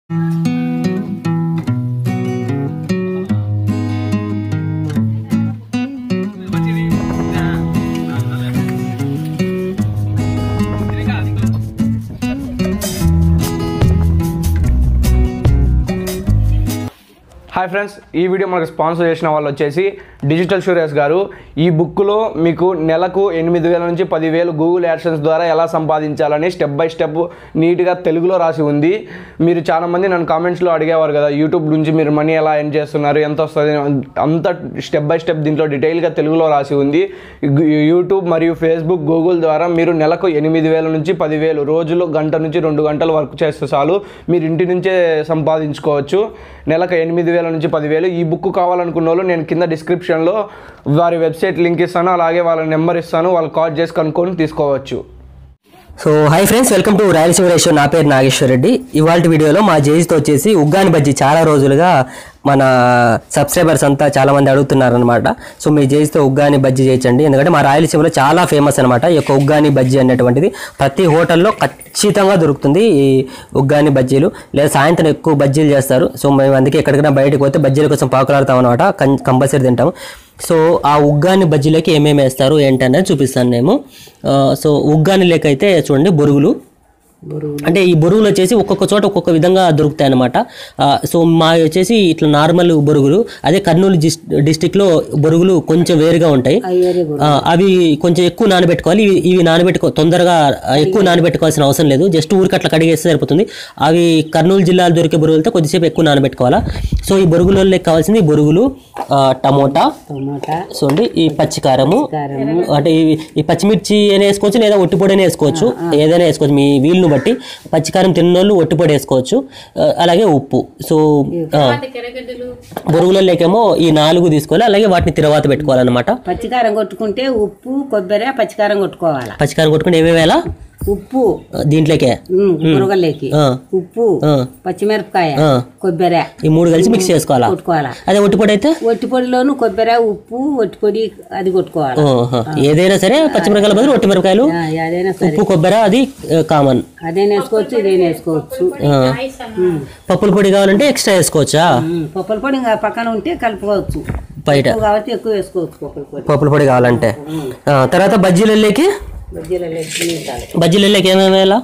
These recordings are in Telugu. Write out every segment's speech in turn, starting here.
హాయ్ ఫ్రెండ్స్ ఈ వీడియో మనకు స్పాన్సర్ చేసిన వాళ్ళు వచ్చేసి డిజిటల్ షూరియస్ గారు ఈ బుక్లో మీకు నెలకు ఎనిమిది వేల నుంచి పదివేలు గూగుల్ యాడ్సెన్స్ ద్వారా ఎలా సంపాదించాలని స్టెప్ బై స్టెప్ నీట్గా తెలుగులో రాసి ఉంది మీరు చాలామంది నన్ను కామెంట్స్లో అడిగేవారు కదా యూట్యూబ్ నుంచి మీరు మనీ ఎలా ఎర్న్ చేస్తున్నారు ఎంత వస్తుంది అంత స్టెప్ బై స్టెప్ దీంట్లో డీటెయిల్గా తెలుగులో రాసి ఉంది యూట్యూబ్ మరియు ఫేస్బుక్ గూగుల్ ద్వారా మీరు నెలకు ఎనిమిది వేల నుంచి పదివేలు రోజులు గంట నుంచి రెండు గంటలు వర్క్ చేస్తే చాలు మీరు ఇంటి నుంచే సంపాదించుకోవచ్చు నెలకు ఎనిమిది వేల నుంచి పదివేలు ఈ బుక్ కావాలనుకున్న వాళ్ళు నేను కింద డిస్క్రిప్షన్లో వారి వెబ్సైట్ లింక్ ఇస్తాను అలాగే వాళ్ళ నెంబర్ ఇస్తాను వాళ్ళు కాల్ చేసి కనుక్కొని తీసుకోవచ్చు so hi friends welcome to Rayalaseema రేషో నా పేరు నాగేశ్వర్ రెడ్డి ఇవాళ వీడియోలో మా జేజీతో వచ్చేసి ఉగ్గాని బజ్జీ చాలా రోజులుగా మన సబ్స్క్రైబర్స్ అంతా చాలా మంది అడుగుతున్నారు అనమాట సో మీ జేజీతో ఉగ్గాని బజ్జీ చేయొచ్చండి ఎందుకంటే మా రాయలసీమలో చాలా ఫేమస్ అనమాట ఈ యొక్క ఉగ్గాని బజ్జీ అనేటువంటిది ప్రతి హోటల్లో ఖచ్చితంగా దొరుకుతుంది ఈ ఉగ్గాని బజ్జీలు లేదా సాయంత్రం ఎక్కువ బజ్జీలు చేస్తారు సో మేము అందుకే ఎక్కడికైనా బయటకు పోతే బజ్జీల కోసం పాకులాడతాం అనమాట కంపల్సరీ తింటాం సో ఆ ఉగ్గాని బజ్జీలోకి ఏమేమి వేస్తారు ఏంటనేది చూపిస్తాను నేను ఆ, సో ఉగ్గాని లేక అయితే చూడండి బొరుగులు అంటే ఈ బొరుగులు వచ్చేసి ఒక్కొక్క చోట ఒక్కొక్క విధంగా దొరుకుతాయి అనమాట సో మా వచ్చేసి ఇట్లా నార్మల్ బొరుగులు అదే కర్నూలు డిస్ డిస్టిక్లో బొరుగులు కొంచెం వేరుగా ఉంటాయి ఆ, అవి కొంచెం ఎక్కువ నానబెట్టుకోవాలి ఇవి ఇవి నానబెట్టుకో తొందరగా ఆ, ఎక్కువ నానబెట్టుకోవాల్సిన అవసరం లేదు జస్ట్ ఊరికి అట్లా కడిగేస్తే సరిపోతుంది అవి కర్నూలు జిల్లాలో దొరికే బొరుగులతో కొద్దిసేపు ఎక్కువ నానబెట్టుకోవాలా సో ఈ బొరుగులలో కావాల్సింది బొరుగులు ఆ, టమోటా టమాటా చూడండి ఈ పచ్చికారము అంటే ఈ- ఈ పచ్చిమిర్చి అయినా వేసుకోవచ్చు లేదా ఒట్టిపొడి అయినా వేసుకోవచ్చు ఏదైనా వేసుకోవచ్చు మీ వీలును బట్టి పచ్చికారం తిన్నోళ్ళు ఒట్టిపొడి వేసుకోవచ్చు ఆ, అలాగే ఉప్పు సో ఆ, బొరుగులలోకేమో ఈ నాలుగు తీసుకోవాలి అలాగే వాటిని తిరవాత పెట్టుకోవాలన్నమాట పచ్చికారం కొట్టుకుంటే ఉప్పు కొబ్బరి పచ్చికారం కొట్టుకోవాలా పచ్చికారం కొట్టుకుని ఏమేమి వేయాలా ఉప్పు ఆ, దీంట్లోకే ఉమ్, బురగలేకి ఆ, ఉప్పు ఆ. పచ్చిమిరపకాయ ఆ. కొబ్బరి ఈ మూడు కలిసి మిక్స్ చేసుకోవాలా కొట్టుకోవాలా అదే ఒట్టిపొడి అయితే ఒట్టి పొడిలోను కొబ్బరి ఉప్పు ఒట్టి పొడి అది కొట్టుకోవాలా ఓహో. ఏదైనా సరే పచ్చిమిరకాయల బదులు ఒట్టిమిరకాయలు ఆ, అదైనా సరే ఉప్పు కొబ్బరి అది కామన్ అదైనా వేసుకోవచ్చు ఇదైనా వేసుకోవచ్చు ఉమ్. పప్పుల పొడి కావాలంటే ఎక్స్ట్రా వేసుకోవచ్చా ఉమ్, పప్పుల పొడి ఇంకా పక్కన ఉంటే కలుపుకోవచ్చు బయట ఎక్కువ కాబట్టి ఎక్కువ వేసుకోవచ్చు పప్పుల పొడి పప్పుల పొడి కావాలంటే ఆ, తర్వాత బజ్జీలలోకి బజ్జీలలోకి నీళ్ళు బజ్జీలలోకి ఏమేమి వేయాలా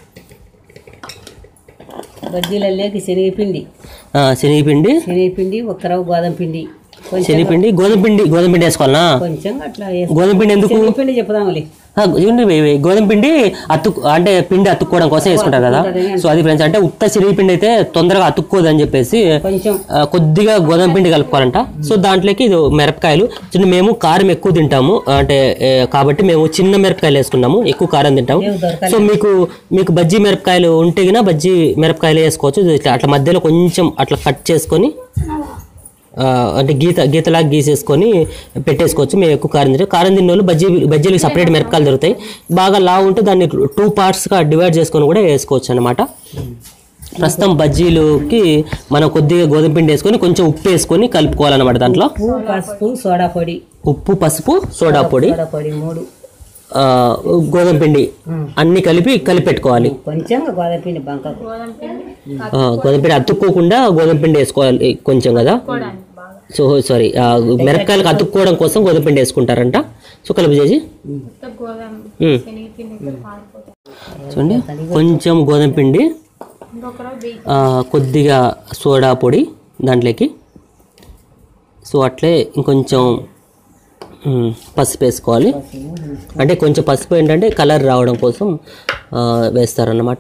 బజ్జీలలోకి శనగపిండి ఆ, శనగపిండి శనగపిండి ఒక్క రవ్వ గోధుమ పిండి కొంచెం శనగపిండి గోధుమ పిండి గోధుమ పిండి వేసుకోవాలనా కొంచెం అట్లా వేసుకో గోధుమ పిండి ఎందుకు శనగపిండి చెప్దాంలే ఆ, ఇవ్వండి, ఇవి- ఇవి గోధుమ పిండి అతుక్కు అంటే పిండి అతుక్కోవడం కోసం వేసుకుంటారు కదా సో అది ఫ్రెండ్స్ అంటే ఉత్త శనగపిండి అయితే తొందరగా అతుక్కోదు అని చెప్పేసి కొంచెం ఆ, కొద్దిగా గోధుమ పిండి కలుపుకోవాలంట సో దాంట్లోకి ఇది మిరపకాయలు చిన్న మేము కారం ఎక్కువ తింటాము అంటే ఏ, కాబట్టి మేము చిన్న మిరపకాయలు వేసుకున్నాము ఎక్కువ కారం తింటాము సో మీకు మీకు బజ్జీ మిరపకాయలు ఉంటే గినా బజ్జీ మిరపకాయలు వేసుకోవచ్చు ఇది ఇట్లా అట్లా మధ్యలో కొంచెం అట్లా కట్ చేసుకొని ఆ, అంటే గీత గీతలాగా గీసేసుకొని పెట్టేసుకోవచ్చు మేము ఎక్కువ కారం తింటాం కారం తిన్న వాళ్ళు బజ్జీ బజ్జీలకు సపరేట్ మిరపకాయలు దొరుకుతాయి బాగా లావు ఉంటే దాన్ని టూ పార్ట్స్గా డివైడ్ చేసుకొని కూడా వేసుకోవచ్చు అనమాట ప్రస్తుతం బజ్జీలుకి మనం కొద్దిగా గోధుమ పిండి వేసుకొని కొంచెం ఉప్పు వేసుకొని కలుపుకోవాలన్నమాట దాంట్లో ఉప్పు పసుపు సోడా పొడి ఉప్పు పసుపు సోడా పొడి సోడా పొడి మూడు ఆ, గోధుమ పిండి అన్ని కలిపి కలిపి పెట్టుకోవాలి కొంచెం గోధుమ పిండి బంకకు ఆ, గోధుమ పిండి అతుక్కోకుండా గోధుమ పిండి వేసుకోవాలి కొంచెం కదా సో సారీ ఆ, మిరపకాయలకు అతుక్కోవడం కోసం గోధుమ పిండి వేసుకుంటారంట సో కలిపి చేసి ఉమ్. చూడండి కొంచెం గోధుమ పిండి ఆ, కొద్దిగా సోడా పొడి దాంట్లోకి సో అట్లే ఇంకొంచెం ఉమ్, పసుపు వేసుకోవాలి అంటే కొంచెం పసుపు ఏంటంటే కలర్ రావడం కోసం ఆ, వేస్తారన్నమాట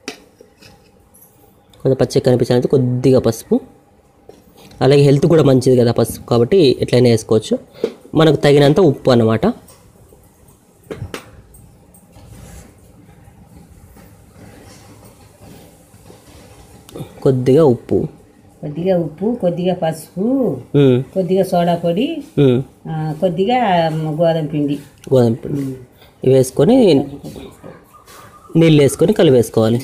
కొంచెం పచ్చిగా కనిపించాలంటే కొద్దిగా పసుపు అలాగే హెల్త్ కూడా మంచిది కదా పసుపు కాబట్టి ఎట్లయినా వేసుకోవచ్చు మనకు తగినంత ఉప్పు అన్నమాట కొద్దిగా ఉప్పు కొద్దిగా ఉప్పు కొద్దిగా పసుపు ఉమ్, కొద్దిగా సోడా పొడి ఉమ్, ఆ, కొద్దిగా గోధుమ పిండి గోధుమ పిండి ఇవి వేసుకొని నీళ్ళు వేసుకొని కలిపేసుకోవాలి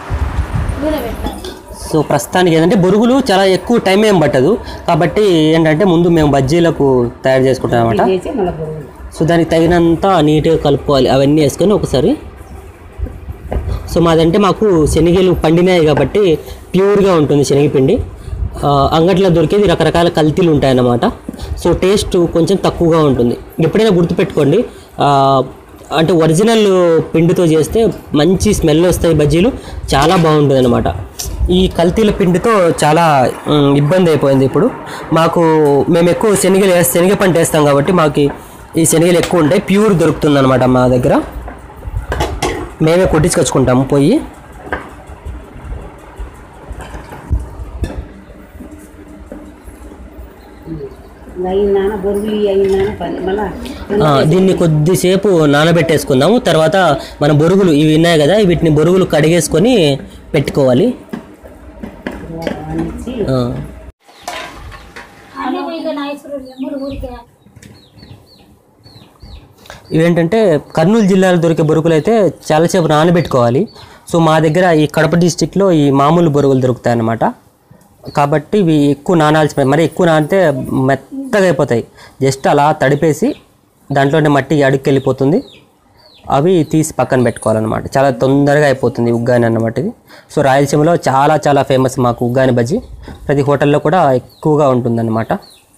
సో ప్రస్తుతానికి ఏంటంటే బొరుగులు చాలా ఎక్కువ టైం ఏం పట్టదు కాబట్టి ఏంటంటే ముందు మేము బజ్జీలకు తయారు చేసుకుంటాం అనమాట చేసి మళ్ళీ బురుగులు సో దానికి తగినంత నీట్గా కలుపుకోవాలి అవన్నీ వేసుకొని ఒకసారి సో మాదంటే మాకు శనగలు పండినాయి కాబట్టి ప్యూర్గా ఉంటుంది శనగపిండి ఆ, అంగట్లో దొరికేది రకరకాల కల్తీలు ఉంటాయన్నమాట సో టేస్ట్ కొంచెం తక్కువగా ఉంటుంది ఎప్పుడైనా గుర్తుపెట్టుకోండి ఆ, అంటే ఒరిజినల్ పిండితో చేస్తే మంచి స్మెల్ వస్తాయి బజ్జీలు చాలా బాగుంటుంది అనమాట ఈ కల్తీల పిండితో చాలా మ్, ఇబ్బంది అయిపోయింది ఇప్పుడు మాకు మేము ఎక్కువ శనగలు వేస్తే శనగ పంట వేస్తాం కాబట్టి మాకు ఈ శనగలు ఎక్కువ ఉంటాయి ప్యూర్ దొరుకుతుంది అనమాట మా దగ్గర మేమే కొట్టించుకొచ్చుకుంటాము పోయి అయినా బొరుగులు అయినా పని మళ్ళా ఆ, దీన్ని కొద్దిసేపు నానబెట్టేసుకుందాము తర్వాత మన బొరుగులు ఇవి ఉన్నాయి కదా వీటిని బొరుగులు కడిగేసుకొని పెట్టుకోవాలి అనిచ్చి ఆ. ఇవేంటంటే కర్నూలు జిల్లాలో దొరికే బొరుగులు అయితే చాలాసేపు నానబెట్టుకోవాలి సో మా దగ్గర ఈ కడప డిస్టిక్లో ఈ మామూలు బొరుగులు దొరుకుతాయి అన్నమాట కాబట్టి ఇవి ఎక్కువ నానాల్సి పని- మరి ఎక్కువ నానితే మెత్తగా అయిపోతాయి జస్ట్ అలా తడిపేసి దాంట్లోనే మట్టి అడుక్కి వెళ్ళిపోతుంది అవి తీసి పక్కన పెట్టుకోవాలన్నమాట చాలా తొందరగా అయిపోతుంది ఉగ్గాని అన్నమాట ఇది సో రాయలసీమలో చాలా చాలా ఫేమస్ మాకు ఉగ్గాని బజ్జీ ప్రతి హోటల్లో కూడా ఎక్కువగా ఉంటుందన్నమాట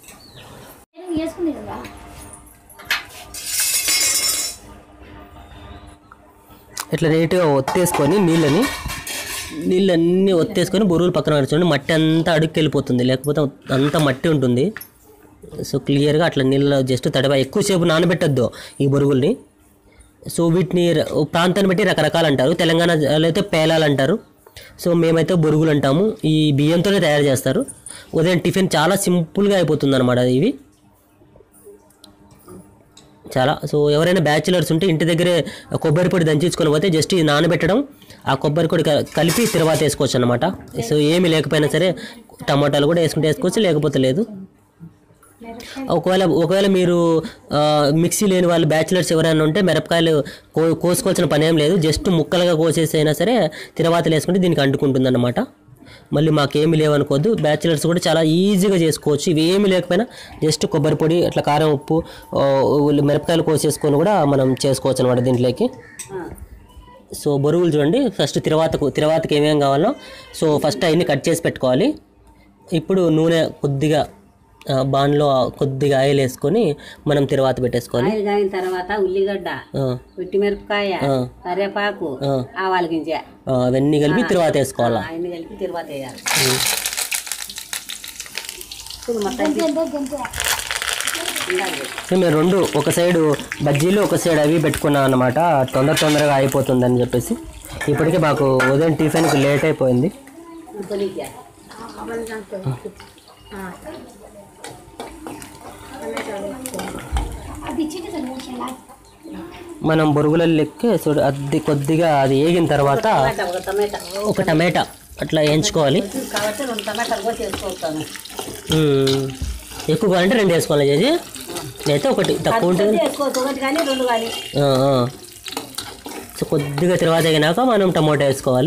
ఇట్లా నీట్గా ఒత్తేసుకొని నీళ్ళని నీళ్ళన్నీ ఒత్తేసుకొని బొరుగులు పక్కన పెట్టుకోండి మట్టి అంతా అడుగుకి వెళ్ళిపోతుంది లేకపోతే అంతా మట్టి ఉంటుంది సో క్లియర్గా అట్లా నీళ్ళలో జస్ట్ తడవ ఎక్కువసేపు నానబెట్టద్దు ఈ బొరుగుల్ని సో వీటిని ర- ఓ ప్రాంతాన్ని బట్టి రకరకాలు అంటారు తెలంగాణలో అయితే పేలాలు అంటారు సో మేమైతే బొరుగులు అంటాము ఈ బియ్యంతోనే తయారు చేస్తారు ఉదయం టిఫిన్ చాలా సింపుల్గా అయిపోతుంది అనమాట ఇవి చాలా సో ఎవరైనా బ్యాచిలర్స్ ఉంటే ఇంటి దగ్గరే కొబ్బరి పొడి దంచుకొని పోతే జస్ట్ ఇది నానబెట్టడం ఆ కొబ్బరి పొడి క- కలిపి తర్వాత వేసుకోవచ్చు అనమాట సో ఏమి లేకపోయినా సరే టమాటాలు కూడా వేసుకుంటే వేసుకోవచ్చు లేకపోతే లేదు ఒకవేళ ఒకవేళ మీరు ఆ, మిక్సీ లేని వాళ్ళు బ్యాచిలర్స్ ఎవరైనా ఉంటే మిరపకాయలు కో కోసుకోవాల్సిన పని ఏం లేదు జస్ట్ ముక్కలుగా కోసేసి అయినా సరే తిరవాతలు వేసుకుంటే దీనికి అంటుకుంటుంది అనమాట మళ్ళీ మాకేమీ లేవనుకోవద్దు బ్యాచిలర్స్ కూడా చాలా ఈజీగా చేసుకోవచ్చు ఇవి ఏమీ లేకపోయినా జస్ట్ కొబ్బరి పొడి అట్లా కారం ఉప్పు ఆ, ఉల్లి- మిరపకాయలు కోసేసుకొని కూడా మనం చేసుకోవచ్చు అనమాట దీంట్లోకి సో బరువులు చూడండి ఫస్ట్ తిరవాతకు తిరవాతకి ఏమేం కావాలో సో ఫస్ట్ అవన్నీ కట్ చేసి పెట్టుకోవాలి ఇప్పుడు నూనె కొద్దిగా ఆ, బాన్లో కొద్దిగా ఆయిల్ వేసుకొని మనం తిరవాత పెట్టేసుకోవాలి ఆయిల్ కాయిన తర్వాత ఉల్లిగడ్డ ఆ, మిరపకాయ ఆ. కరివేపాకు ఆ. ఆవాల గింజ ఆ, అవన్నీ కలిపి తిరవాత వేసుకోవాలి ఆయన్ని కలిపి తిరువాత వేయాలి చూడు మొత్తం ఉండాలి. సో మేము రెండు ఒక సైడు బజ్జీలు ఒక సైడ్ అవి పెట్టుకున్నాం అనమాట తొందర తొందరగా అయిపోతుందని చెప్పేసి ఇప్పటికే మాకు ఉదయం టిఫిన్కి లేట్ అయిపోయింది ఉల్లిగడ్డ. మనం బొరుగుల లెక్కే చూడు అది కొద్దిగా అది వేగిన తర్వాత టమాటా, ఒక టమాటా ఒక టమాటా అట్లా వేయించుకోవాలి కాబట్టి రెండు టమాటాలు కూడా చేసుకోవచ్చు మ్మ్. ఎక్కువ కావాలంటే రెండు వేసుకోవాలి చేసి అయితే ఒకటి తక్కువ ఉంటుంది చేసుకోవచ్చు ఒకటి కానీ రెండు కానీ ఆ, ఆ. సో కొద్దిగా తర్వాత అయినాక మనం టమాటా వేసుకోవాలి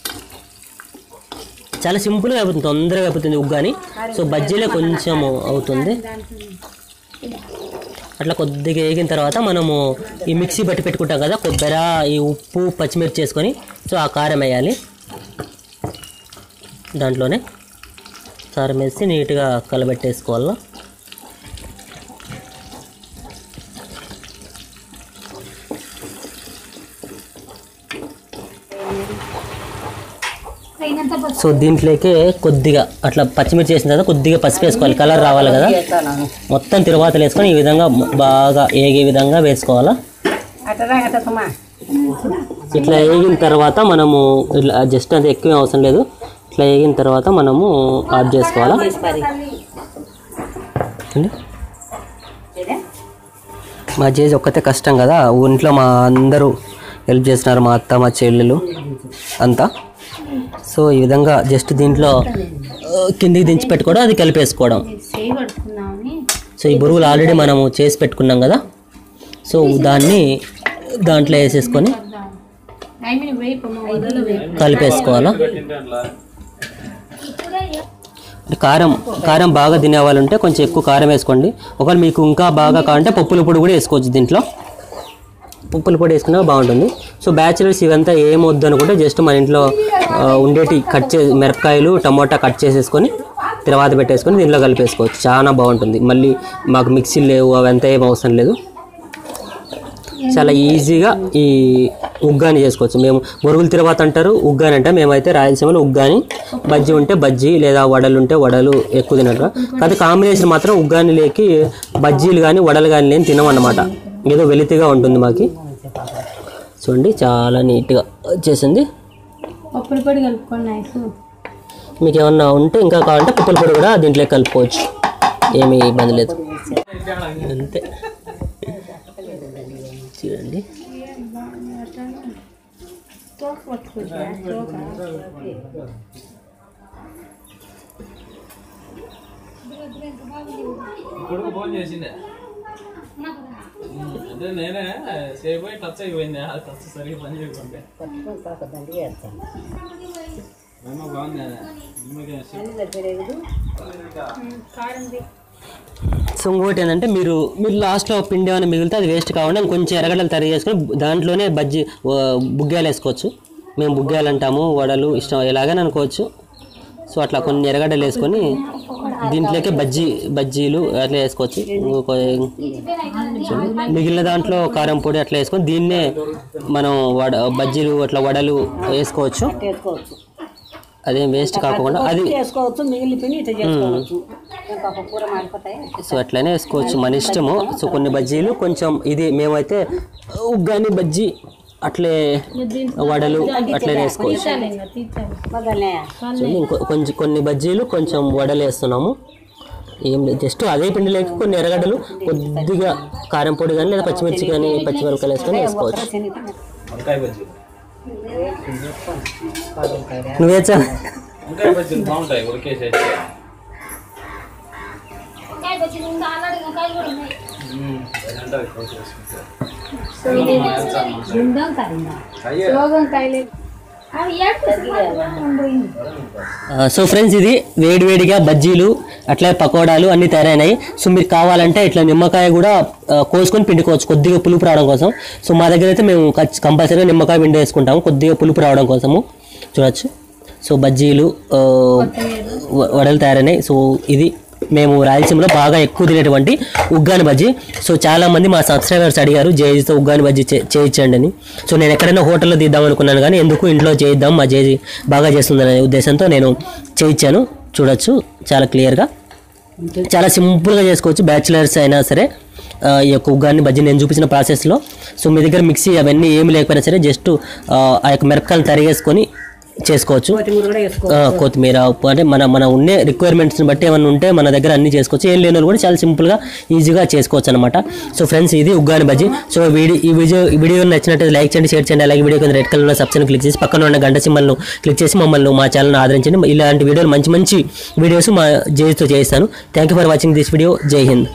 చాలా సింపుల్గా అయిపోతుంది తొందరగా అయిపోతుంది ఉగ్గాని సో బజ్జీలే కొంచెం అవుతుంది అట్లా కొద్దిగా వేగిన తర్వాత మనము ఈ మిక్సీ బట్టి పెట్టుకుంటాం కదా కొబ్బరి ఈ ఉప్పు పచ్చిమిర్చి వేసుకొని సో ఆ కారం వేయాలి దాంట్లోనే కారం వేసి నీట్గా కలబెట్టేసుకోవాలి సో దీంట్లోకి కొద్దిగా అట్లా పచ్చిమిర్చి వేసిన తర్వాత కొద్దిగా పసుపు వేసుకోవాలి కలర్ రావాలి కదా చేస్తాను మొత్తం తిరువాతలు వేసుకొని ఈ విధంగా బాగా ఏగే విధంగా వేసుకోవాలా అట్టరా అట్టమ్మా ఇట్లా వేగిన తర్వాత మనము ఇట్లా జస్ట్ అంత ఎక్కువ అవసరం లేదు ఇట్లా వేగిన తర్వాత మనము ఆఫ్ చేసుకోవాలా వేసి పరి చూడండి. ఇదే? మా చేసి ఒక్కతే కష్టం కదా ఇంట్లో మా అందరూ హెల్ప్ చేస్తున్నారు మా అత్త మా చెల్లెలు అంతా సో ఈ విధంగా జస్ట్ దీంట్లో ఆ, కిందికి దించి పెట్టుకోవడం అది కలిపేసుకోవడం సో ఈ బురుగులు ఆల్రెడీ మనము చేసి పెట్టుకున్నాం కదా సో దాన్ని దాంట్లో వేసేసుకొని కలిపేసుకోవాలా అంటే కారం కారం బాగా తినే వాళ్ళు ఉంటే కొంచెం ఎక్కువ కారం వేసుకోండి ఒకవేళ మీకు ఇంకా బాగా కావాలంటే పప్పుల పొడి కూడా వేసుకోవచ్చు దీంట్లో పప్పుల పొడి వేసుకున్నా బాగుంటుంది సో బ్యాచిలర్స్ ఇవంతా ఏం వద్దు అనుకుంటే జస్ట్ మన ఇంట్లో ఆ, ఉండేటి కట్ చే మిరపకాయలు టమోటా కట్ చేసేసుకొని తర్వాత పెట్టేసుకొని దీనిలో కలిపేసుకోవచ్చు చాలా బాగుంటుంది మళ్ళీ మాకు మిక్సీ లేవు అవంతా ఏం అవసరం లేదు చాలా ఈజీగా ఈ ఉగ్గాని చేసుకోవచ్చు మేము బొరుగులు తిరువాత అంటారు ఉగ్గాని అంటే మేమైతే రాయలసీమలో ఉగ్గాని బజ్జీ ఉంటే బజ్జీ లేదా వడలు ఉంటే వడలు ఎక్కువ తినట్టు కానీ కాంబినేషన్ మాత్రం ఉగ్గాని లేకి బజ్జీలు కానీ వడలు కానీ నేను తినమన్నమాట ఏదో వెలితిగా ఉంటుంది మాకి చూడండి చాలా నీట్గా వచ్చేసింది పప్పుల పొడి కలుపుకోండి నైఫ్ మీకు ఏమన్నా ఉంటే ఇంకా కావాలంటే పప్పుల పొడి కూడా దీంట్లో కలుపుకోవచ్చు ఏమీ ఇబ్బంది లేదు అంతే చూడండి కొడుకు ఫోన్ చేసిండే అదే నేనే సేఫ్ అయి టచ్ అయిపోయింది ఆ టచ్ సరిగ్గా పని చేయకుంటే మేము బాగుంది నిమ్మకాయ సో ఇంకోటి ఏంటంటే మీరు మీరు లాస్ట్లో పిండి ఏమైనా మిగిలితే అది వేస్ట్ కాకుండా కొంచెం ఎరగడలు తయారు చేసుకొని దాంట్లోనే బజ్జీ ఆ, బుగ్గాలు వేసుకోవచ్చు మేము బుగ్గాలు అంటాము వడలు ఇష్టం ఎలాగని అనుకోవచ్చు సో అట్లా కొన్ని ఎరగడ్డలు వేసుకొని దీంట్లోకే బజ్జీ బజ్జీలు అట్లా వేసుకోవచ్చు ఇంకొక- చూడండి. మిగిలిన దాంట్లో కారం పొడి అట్లా వేసుకొని దీన్నే మనం వడ బజ్జీలు అట్లా వడలు వేసుకోవచ్చు చేసుకోవచ్చు అదేం వేస్ట్ కాకుండా అది చేసుకోవచ్చు మిగిలిన పిండి ఇట్లా చేసుకోవచ్చు ఇంకా ఒక కూర మాడిపోతాయి సో అట్లనే వేసుకోవచ్చు మన ఇష్టము సో కొన్ని బజ్జీలు కొంచెం ఇది మేమైతే ఉగ్గాని బజ్జీ అట్లే వడలు అట్లనే వేసుకోవచ్చు మొదలనే సో ఇంకో కొంచెం కొన్ని బజ్జీలు కొంచెం వడలు వేస్తున్నాము ఏం లేదు జస్ట్ అదే పిండిలోకి కొన్ని ఎర్రగడ్డలు కొద్దిగా కారం పొడి కానీ లేదా పచ్చిమిర్చి కానీ పచ్చిమిరపకాయలు వేసుకొని వేసుకోవచ్చు వంకాయ బజ్జీ నువ్వే చా వంకాయ బజ్జీలు బాగుంటాయి ఉడికేసి రోగం కాయలే అవి సో ఫ్రెండ్స్ ఇది వేడివేడిగా బజ్జీలు అట్లా పకోడాలు అన్నీ తయారైనాయి సో మీరు కావాలంటే ఇట్లా నిమ్మకాయ కూడా ఆ, కోసుకొని పిండుకోవచ్చు కొద్దిగా పులుపు రావడం కోసం సో మా దగ్గర అయితే మేము కంపల్సరీగా నిమ్మకాయ పిండి వేసుకుంటాము కొద్దిగా పులుపు రావడం కోసము చూడొచ్చు సో బజ్జీలు ఆ, వ- వడలు తయారైనాయి సో ఇది మేము రాయలసీమలో బాగా ఎక్కువ తినేటువంటి ఉగ్గాని బజ్జీ సో చాలా మంది మా సబ్స్క్రైబర్స్ అడిగారు జేజీతో ఉగ్గాని బజ్జీ చే- చేయించండి అని సో నేను ఎక్కడైనా హోటల్లో తీద్దాం అనుకున్నాను కానీ ఎందుకు ఇంట్లో చేయిద్దాం మా జేజీ బాగా చేస్తుందనే ఉద్దేశంతో నేను చేయించాను చూడొచ్చు చాలా క్లియర్గా చాలా సింపుల్గా చేసుకోవచ్చు బ్యాచిలర్స్ అయినా సరే ఆ, ఈ యొక్క ఉగ్గాన్ని బజ్జీ నేను చూపించిన ప్రాసెస్లో సో మీ దగ్గర మిక్సీ అవన్నీ ఏమి లేకపోయినా సరే జస్ట్ ఆ యొక్క మిరపకాయలు తరిగేసుకొని చేసుకోవచ్చు కూడా వేసుకోవచ్చు ఆ, కొత్తిమీర ఉప్పు అంటే మన మన ఉండే రిక్వైర్మెంట్స్ని బట్టి ఏమైనా ఉంటే మన దగ్గర అన్ని చేసుకోవచ్చు ఏం లేని వాళ్ళు కూడా చాలా సింపుల్గా ఈజీగా చేసుకోవచ్చు అనమాట సో ఫ్రెండ్స్ ఇది ఉగ్గాని బజ్జీ సో వీడియో ఈ వీడియో ఈ వీడియో నచ్చినట్టు లైక్ చేయండి షేర్ చేయండి అలాగే వీడియో కింద రెడ్ కలర్లో సబ్స్క్రైబ్ క్లిక్ చేసి పక్కన ఉన్న గంట సింబల్ను క్లిక్ చేసి మమ్మల్ని మా ఛానల్ని ఆదరించండి ఇలాంటి వీడియోలు మంచి మంచి వీడియోస్ మా జేజ్తో చేయిస్తాను thank you for watching this video జై హింద్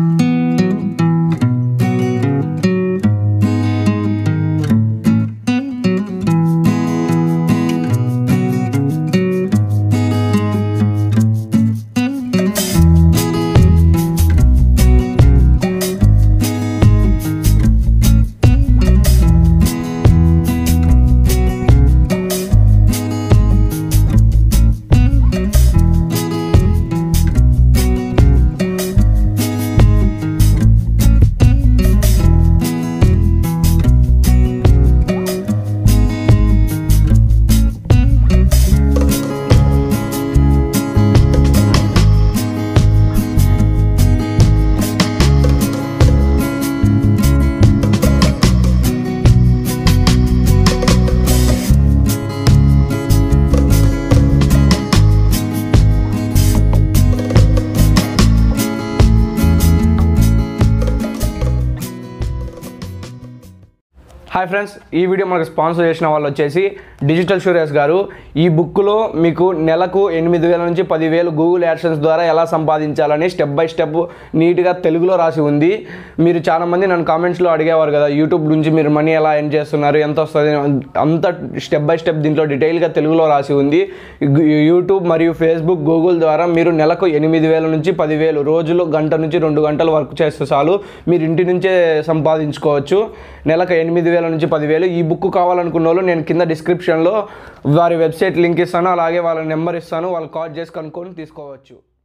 హాయ్ ఫ్రెండ్స్ ఈ వీడియో మనకు స్పాన్సర్ చేసిన వాళ్ళు వచ్చేసి డిజిటల్ షూరియస్ గారు ఈ బుక్లో మీకు నెలకు ఎనిమిది వేల నుంచి పదివేలు గూగుల్ యాడ్సెన్స్ ద్వారా ఎలా సంపాదించాలని స్టెప్ బై స్టెప్ నీట్గా తెలుగులో రాసి ఉంది మీరు చాలా మంది నన్ను కామెంట్స్లో అడిగేవారు కదా యూట్యూబ్ నుంచి మీరు మనీ ఎలా ఎర్న్ చేస్తున్నారు ఎంత వస్తుంది అంత స్టెప్ బై స్టెప్ దీంట్లో డీటెయిల్గా తెలుగులో రాసి ఉంది గు- యూట్యూబ్ మరియు ఫేస్బుక్ గూగుల్ ద్వారా మీరు నెలకు ఎనిమిది వేల నుంచి పదివేలు రోజులు గంట నుంచి రెండు గంటలు వర్క్ చేస్తే చాలు మీరు ఇంటి నుంచే సంపాదించుకోవచ్చు నెలకు ఎనిమిది వేల నుంచి పదివేలు ఈ బుక్ కావాలనుకున్న వాళ్ళు నేను కింద డిస్క్రిప్షన్లో వారి వెబ్సైట్ లింక్ ఇస్తాను అలాగే వాళ్ళ నెంబర్ ఇస్తాను వాళ్ళు కాల్ చేసి కనుక్కొని తీసుకోవచ్చు